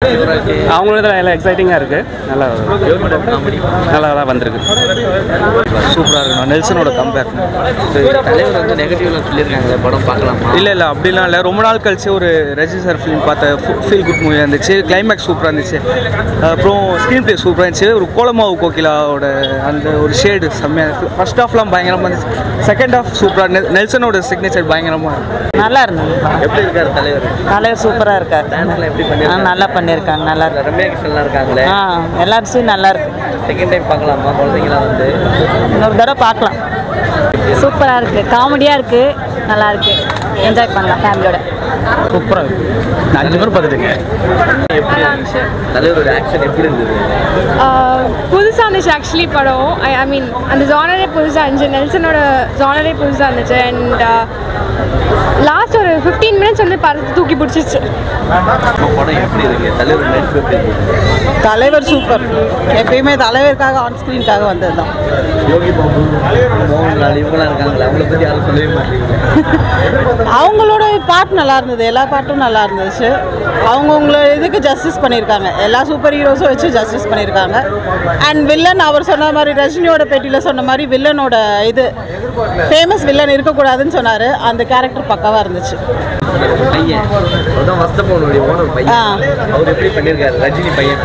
அவங்களோட எல்லாம் எக்ஸைட்டிங்காக இருக்குது நல்லா நல்லா நல்லா வந்திருக்கு சூப்பராக இருக்கும் நெல்சனோட கம்பேர் தலைவர் வந்து நெகட்டிவ்ல சொல்லியிருக்காங்களே படம் பார்க்கலாமா இல்லை இல்லை அப்படிலாம் இல்லை ரொம்ப நாள் கழிச்சு ஒரு ரஜினி சார் ஃபிலிம் பார்த்த ஃபீல் குட் மூவியாக இருந்துச்சு கிளைமேக்ஸ் சூப்பராக இருந்துச்சு அப்புறம் ஸ்க்ரீன் ப்ளே சூப்பராக இருந்துச்சு ஒரு கோலமாவு கோகிலாவோட அந்த ஒரு ஷேடு செம்மையாக ஃபர்ஸ்ட் ஹாஃப்லாம் பயங்கரமாக இருந்துச்சு செகண்ட் ஹாஃப் சூப்பராக நெல்சனோட சிக்னேச்சர் பயங்கரமாக இருக்கும் நல்லா இருந்தது எப்படி இருக்காரு தலைவர் தலைவர் சூப்பராக இருக்கார் டான்ஸ்லாம் எப்படி ஆ, பண்ணிருக்காங்க நல்லா பண்ணியிருக்காங்க நல்லா இருக்கு ரம்யா கிருஷ்ணன்லாம் இருக்காங்களே ஆ எல்லாரும் சீன் நல்லா இருக்கு செகண்ட் டைம் பார்க்கலாமா குழந்தைங்களாம் வந்து இன்னொரு தடவை பார்க்கலாம் சூப்பராக இருக்குது காமெடியாக இருக்குது நல்லா இருக்கு என்ஜாய் பண்ணலாம் ஃபேமிலியோட சூப்பராக இருக்குது நான் அஞ்சு பேர் பார்த்துட்டுங்க எப்படி இருந்துச்சு தலைவரோட ஆக்ஷன் எப்படி இருந்தது புதுசாக இருந்துச்சு ஆக்சுவலி படம் ஐ ஐ மீன் அந்த ஜானரே புதுசாக இருந்துச்சு நெல்சனோட ஜானரே புதுசாக இருந்துச்சு அண்ட் லாஸ்ட் ஒரு ஃபிஃப்டீன் மினிட்ஸ் வந்து படத்தை தூக்கி பிடிச்சிச்சு நம்ம படம் எப்படி இருக்கு தலைவர் நடிப்பு எப்படி இருக்கு தலைவர் சூப்பர் எப்பயுமே தலைவருக்காக ஆன் ஸ்க்ரீனுக்காக வந்தது தான் யோகி பாபு மோகன்லால் இவங்களாம் இருக்காங்களே அவங்கள பற்றி யாரும் சொல்லவே மாட்டேங்கிறீங்க அவங்களோட பாட்டு நல்லா இருந்தது எல்லா பாட்டும் நல்லா இருந்துச்சு அவங்கவுங்கள இதுக்கு ஜஸ்டிஸ் பண்ணியிருக்காங்க எல்லா சூப்பர் ஹீரோஸும் வச்சு ஜஸ்டிஸ் பண்ணியிருக்காங்க அண்ட் வில்லன் அவர் சொன்ன மாதிரி ரஜினியோட பேட்டியில் சொன்ன மாதிரி வில்லனோட இது ஃபேமஸ் வில்லன் இருக்கக்கூடாதுன்னு சொன்னார் அந்த கேரக்டர் பக்காவாக இருந்துச்சு பையன் அதான் வஸ்தபவனுடைய ஓனர் பையன் ஆ. அவர் எப்படி பண்ணியிருக்காரு ரஜினி பையன்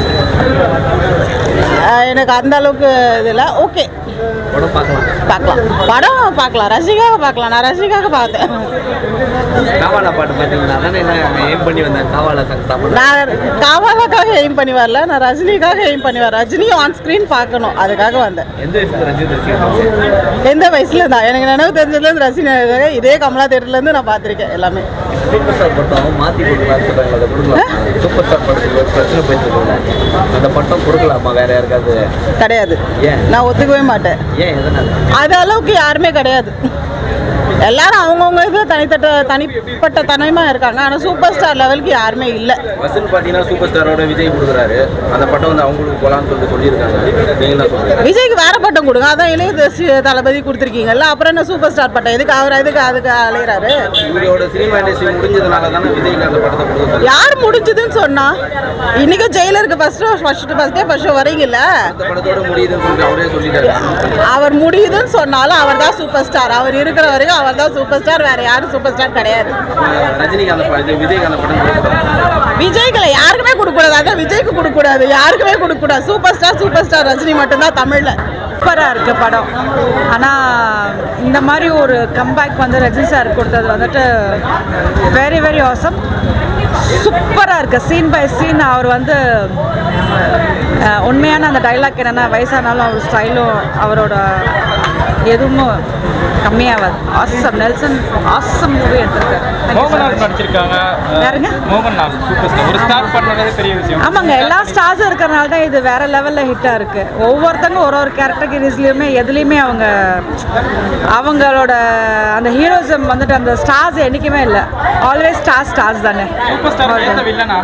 அஹ் எனக்கு அந்த அளவுக்கு இதில் ஓகே படம் பார்க்கலாம் பார்க்கலாம் படம் பார்க்கலாம் ரசிகாக பார்க்கலாம் நான் ரசிகாக பார்த்தேன் காவாலா பாட்டு பார்த்தீங்கன்னா அதானே என்ன எய்ம் பண்ணி வந்தேன் காவாலா சாங் தமிழ் நான் காவாலாக்காக எய்ம் பண்ணி வரல நான் ரஜினிக்காக எய்ம் பண்ணி வரேன் ரஜினியும் ஆன் ஸ்க்ரீன் பார்க்கணும் அதுக்காக வந்தேன் எந்த வயசுல ரஜினி ரசிகர் எந்த வயசுல தான் எனக்கு நினைவு தெரிஞ்சதுலேருந்து ரஜினி இதே கமலா தேட்டர்லேருந்து நான் பார்த்துருக்கேன் எல்லாமே சூப்பர் ஸ்டார் பட்டம் மாற்றி கொடுக்கலாம்னு சொல்கிறாங்க அதை கொடுக்கலாம் சூப்பர் ஸ்டார் படத்துக்கு ஒரு பிரச்சனை போயிட்டு இருக்குல்ல அந்த பட்டம் கொடுக்கலாமா வேற யாருக்காவது கிடையாது ஏன்? நான் ஒத்துக்கவே மாட்டேன் ஏன் எதனால அது அளவுக்கு யாருமே கிடையாது எல்லாரும் அவங்கவுங்க இது தனித்தட்ட தனிப்பட்ட தனிமாக இருக்காங்க ஆனால் சூப்பர் ஸ்டார் லெவலுக்கு யாருமே இல்லை வசூல் பார்த்தீங்கன்னா சூப்பர் ஸ்டாரோட விஜய் கொடுக்குறாரு அந்த பட்டம் வந்து அவங்களுக்கு போலான்னு சொல்லிட்டு சொல்லியிருக்காங்க நீங்க என்ன சொல்றீங்க விஜய்க்கு வேற பட்டம் கொடுங்க அதான் இளைய தேசிய தளபதி கொடுத்துருக்கீங்கல்ல அப்புறம் என்ன சூப்பர் ஸ்டார் பட்டம் எதுக்கு அவர் எதுக்கு அதுக்கு அலையிறாரு இவரோட சினிமா இண்டஸ்ட்ரி முடிஞ்சதுனால தானே விஜய்க்கு அந்த படத்தை கொடுக்க சொல்லி யார் முடிஞ்சதுன்னு சொன்னா இன்னைக்கு ஜெயிலருக்கு first first first day first வரீங்கல்ல அந்த படத்தோட முடியுதுன்னு சொல்லிட்டு அவரே சொல்லிட்டாரு அவர் முடியுதுன்னு சொன்னாலும் அவர் தான் சூப்பர் ஸ்டார் அவர் இருக்கிற வரைக்கும் அவர் தான் சூப்பர் ஸ்டார் வேற யாரும் சூப்பர் ஸ்டார் கிடையாது ரஜினிக்கு அந்த ப- இது விஜய்க்கு அந்த படம் கொடுக்குறாங்க விஜய்களை யாருக்குமே கொடுக்கக்கூடாது அதான் விஜய்க்கு கொடுக்கக்கூடாது யாருக்குமே கொடுக்கக்கூடாது super star super star Rajini மட்டும்தான் தமிழ்ல சூப்பராக இருக்குது படம் ஆனால் இந்த மாதிரி ஒரு கம்பேக் வந்து ரஜினி சார் கொடுத்தது வந்துட்டு வெரி வெரி awesome சூப்பராக இருக்குது சீன் பை சீன் அவர் வந்து அஹ், உண்மையான அந்த டைலாக் என்னென்னா வயசானாலும் அவர் ஸ்டைலும் அவரோட எதுவும் கம்மியாகாது ஆசம் நெல்சன் ஆசம் மூவி எடுத்திருக்காரு Thank you so Mohanlal much. நடிச்சிருக்காங்க யாருங்க? மோகன்லால் சூப்பர் ஸ்டார் ஒரு ஸ்டார் பண்ணதே பெரிய விஷயம் ஆமாங்க எல்லா ஸ்டார்ஸும் இருக்கிறனால தான் இது வேற லெவலில் ஹிட்டாக இருக்கு ஒவ்வொருத்தங்க ஒரு ஒரு கேரக்டரிஸ்லையுமே எதுலேயுமே அவங்க அவங்களோட அந்த ஹீரோஸம் வந்துட்டு அந்த ஸ்டார்ஸ் என்றைக்குமே இல்லை ஆல்வேஸ் ஸ்டார் ஸ்டார்ஸ் தானே சூப்பர் ஸ்டார் எந்த வில்லனா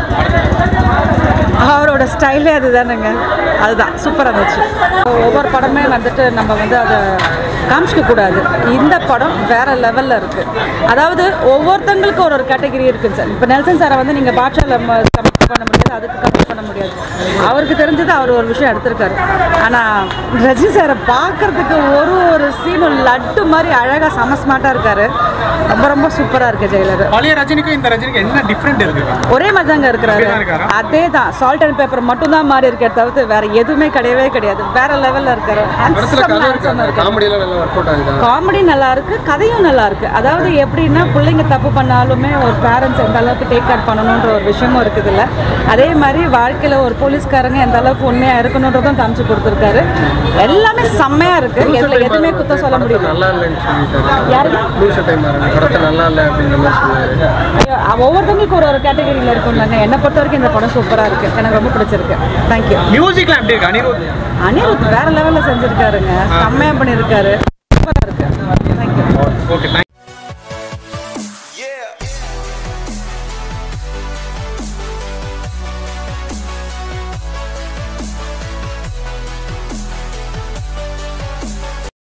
அவரோட ஸ்டைலே அதுதானேங்க அதுதான் சூப்பராக இருந்துச்சு ஒவ்வொரு படமே வந்துட்டு நம்ம வந்து அதை காமிச்சிக்க கூடாது இந்த படம் வேற லெவலில் இருக்கு அதாவது ஒவ்வொருத்தங்களுக்கும் ஒரு ஒரு கேட்டகரி இருக்குங்க சார் இப்போ நெல்சன் சாரை வந்து நீங்கள் பாட்ஷாவில் கம்பேர் பண்ண முடியாது அதுக்கு கம்பேர் பண்ண முடியாது அவருக்கு தெரிஞ்சது அவர் ஒரு விஷயம் எடுத்திருக்காரு ஆனால் ரஜினி சாரை பார்க்கறதுக்கு ஒரு ஒரு சீனும் லட்டு மாதிரி அழகாக செம ஸ்மார்ட்டாக இருக்காரு ரொம்ப ரொம்ப சூப்பராக இருக்கு ஜெயிலர் பழைய ரஜினிக்கும் இந்த ரஜினிக்கும் என்ன டிஃப்ரெண்ட் இருக்கு ஒரே மாதிரி தாங்க இருக்கிறாரு அப்படியே தான் இருக்காரா? அதே தான் சால்ட் அண்ட் பேப்பர் மட்டும் தான் மாறி இருக்கே தவிர்த்து வேற எதுவுமே கிடையவே கிடையாது வேற லெவல்ல இருக்காரு காமெடி நல்லா இருக்கு கதையும் நல்லா இருக்கு அதாவது எப்படின்னா பிள்ளைங்க தப்பு பண்ணாலுமே ஒரு பேரண்ட்ஸ் எந்த அளவுக்கு டேக் கேர் பண்ணணுன்ற ஒரு விஷயமும் இருக்குது இல்ல அதே மாதிரி வாழ்க்கையில ஒரு போலீஸ்காரங்க எந்த அளவுக்கு உண்மையா இருக்கணுன்றதும் காமிச்சு கொடுத்துருக்காரு எல்லாமே செம்மையா இருக்கு எதுல எதுவுமே குத்தம் சொல்ல முடியல நல்லா இல்லைன்னு சொல்லிட்டாரு யாருக்கு லூச டைம் படத்தை நல்லா இல்லை அப்படின்ற மாதிரி சொன்னாரு ஐயோ, அவ- ஒவ்வொருத்தவங்களுக்கு ஒரு ஒரு கேட்டகரியில் இருக்கும்லங்க என்னை பொறுத்த வரைக்கும் இந்த படம் சூப்பராக இருக்கு எனக்கு ரொம்ப பிடிச்சிருக்கு தேங்க்யூ மியூசிக்லாம் எப்படி இருக்கு அனிருத் அனிருத் வேற லெவலில் செஞ்சிருக்காருங்க செம்மையாக பண்ணியிருக்காரு சூப்பராக இருக்கு தேங்க்யூ ஓகே